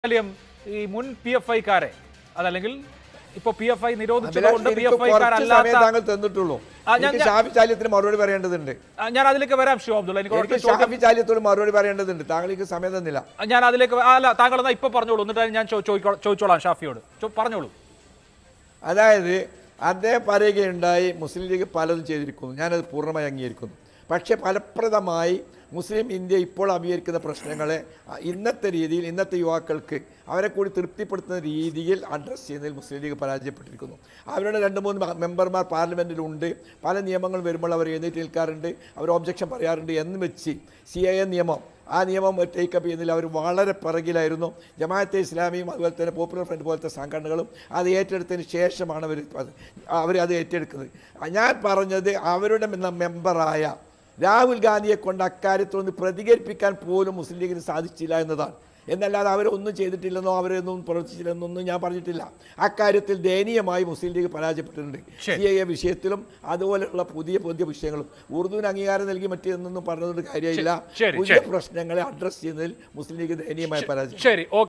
കാര്യം ഈ മുൻ പി എഫ് ഐക്കാരെ അതല്ലെങ്കിൽ ഇപ്പൊ പി എഫ് ഐ അഭിലാഷ്, നിരോധിച്ചതുകൊണ്ട് പി എനിക്ക് എഫ് കുറച്ച് സമയം ഐക്കാരല്ലാത്ത താങ്കൾ തന്നിട്ടുള്ളൂ ആ, ഞാൻ- എനിക്ക് ഷാഫി ചാലിയത്തിന് മറുപടി പറയേണ്ടതുണ്ട് ആ, ഞാൻ അതിലേക്ക് വരാം ഷോ അബ്ദുള്ള എനിക്ക് എനിക്ക് കുറച്ച് ചോദ്യം ഷാഫി ചാലിയത്തോട് മറുപടി പറയേണ്ടതുണ്ട് താങ്കൾക്ക് സമയം തന്നില്ല ആ, ഞാൻ അതിലേക്ക് വ- ആ, അല്ല താങ്കൾ എന്നാ ഇപ്പൊ പറഞ്ഞോളൂ എന്നിട്ട് ഞാൻ ചോ- ചോദിക്കോ- ചോദിച്ചോളാം ഷാഫിയോട് ചോ- പറഞ്ഞോളൂ അതായത് അദ്ദേഹം പറയുകയുണ്ടായി മുസ്ലിം ലീഗ് പലതും ചെയ്തിരിക്കുന്നു ഞാനത് പൂർണ്ണമായി അംഗീകരിക്കുന്നു പക്ഷേ ഫലപ്രദമായി മുസ്ലിം ഇന്ത്യ ഇപ്പോൾ അഭിമുഖീകരിക്കുന്ന പ്രശ്നങ്ങളെ അ, ഇന്നത്തെ രീതിയിൽ ഇന്നത്തെ യുവാക്കൾക്ക് അവരെ കൂടി തൃപ്തിപ്പെടുത്തുന്ന രീതിയിൽ അഡ്രസ്സ് ചെയ്യുന്നതിൽ മുസ്ലിം ലീഗ് പരാജയപ്പെട്ടിരിക്കുന്നു അവരുടെ രണ്ട് മൂന്ന് മ- മെമ്പർമാർ പാർലമെൻറ്റിലുണ്ട് പല നിയമങ്ങൾ വരുമ്പോൾ അവർ എഴുന്നേറ്റ് നിൽക്കാറുണ്ട് അവർ ഒബ്ജക്ഷൻ പറയാറുണ്ട് എന്ന് വെച്ച് സി എ നിയമം ആ നിയമം ടേക്കപ്പ് ചെയ്യുന്നതിൽ അവർ വളരെ പിറകിലായിരുന്നു ജമാഅത്തെ ഇസ്ലാമിയും അതുപോലെ തന്നെ പോപ്പുലർ ഫ്രണ്ട് പോലത്തെ സംഘടനകളും അത് ഏറ്റെടുത്തതിന് ശേഷമാണ് അവർ അവർ അത് ഏറ്റെടുക്കുന്നത് ഞാൻ പറഞ്ഞത് അവരുടെ മെന്ന- മെമ്പറായ രാഹുൽ ഗാന്ധിയെ കൊണ്ട് അക്കാര്യത്തിലൊന്ന് പ്രതികരിപ്പിക്കാൻ പോലും മുസ്ലിം ലീഗിന് സാധിച്ചില്ല എന്നതാണ് എന്നല്ലാതെ അവരൊന്നും ചെയ്തിട്ടില്ലെന്നോ അവരൊന്നും പ്രവർത്തിച്ചില്ലെന്നൊന്നും ഞാൻ പറഞ്ഞിട്ടില്ല അക്കാര്യത്തിൽ ദയനീയമായി മുസ്ലിം ലീഗ് പരാജയപ്പെട്ടിട്ടുണ്ട് ശരി. സി എ വിഷയത്തിലും അതുപോലെയുള്ള പുതിയ പുതിയ വിഷയങ്ങളും ഉറുദുവിന് അംഗീകാരം നൽകി മറ്റൊന്നും പറഞ്ഞതുകൊണ്ട് കാര്യമില്ല ശരി, പുതിയ ശരി. പ്രശ്നങ്ങളെ അഡ്രസ്സ് ചെയ്യുന്നതിൽ മുസ്ലിം ലീഗ് ദയനീയമായ പരാജയം ശരി ഓക്കെ